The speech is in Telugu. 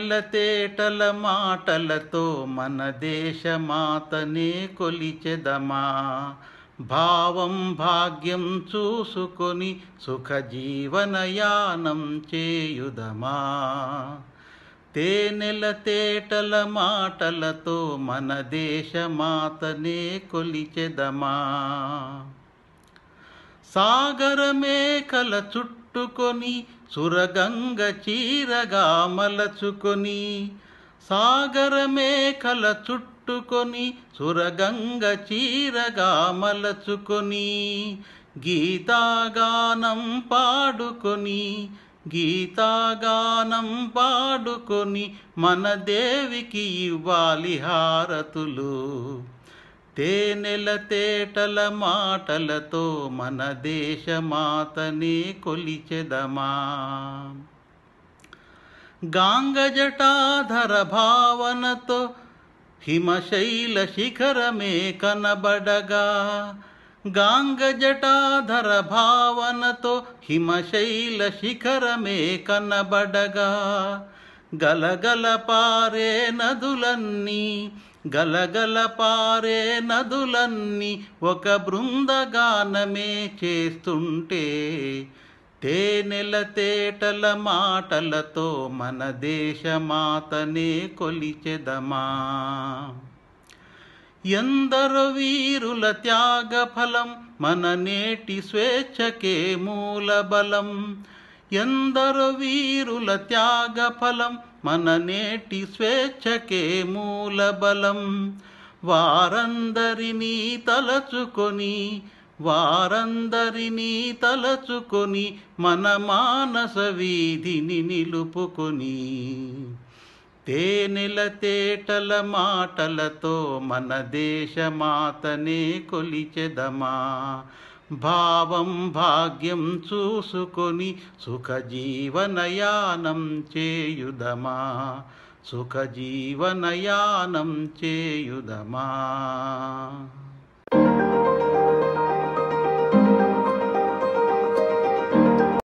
నెలతేటల మాటలతో మన దేశమాతనే కొలిచెదమా భావం భాగ్యం చూసుకొని సుఖ జీవనయానం చేయుదమా తేనెల తేటల మాటలతో మన దేశమాతనే కొలిచెదమా సాగరమేకల చుట్టుకొని సురగంగ చీరగా మలచుకొని సాగరమేకల చుట్టుకొని సురగంగ చీరగా మలచుకొని గీతాగానం పాడుకొని గీతాగానం పాడుకొని మన దేవికి ఇవ్వాలి హారతులు తేనెల తేటల మాటలతో మన దేశమాతనే కొలిచెదమా గాంగజటాధర భావనతో హిమశైల శిఖరమే కనబడగా గాంగజటాధర భావనతో హిమశైల శిఖరమే కనబడగా గలగల పారే నదులన్నీ గలగల పారే నదులన్నీ ఒక బృందగానమే చేస్తుంటే తేనెల తేటల మాటలతో మన దేశమాతనే కొలిచెదమా ఎందరో వీరుల త్యాగ ఫలం మన నేటి స్వేచ్ఛకే మూల బలం ఎందరో వీరుల త్యాగ ఫలం మన నేటి స్వేచ్ఛకే మూల బలం వారందరినీ తలచుకొని వారందరినీ తలచుకొని మన మానస వీధిని నిలుపుకొని తేనెల తేటల మాటలతో మన దేశమాతనే కొలిచెదమా భావం భాగ్యం చూసుకొని సుఖ జీవనయానం చేయుదమా సుఖ జీవనయానం చేయుదమా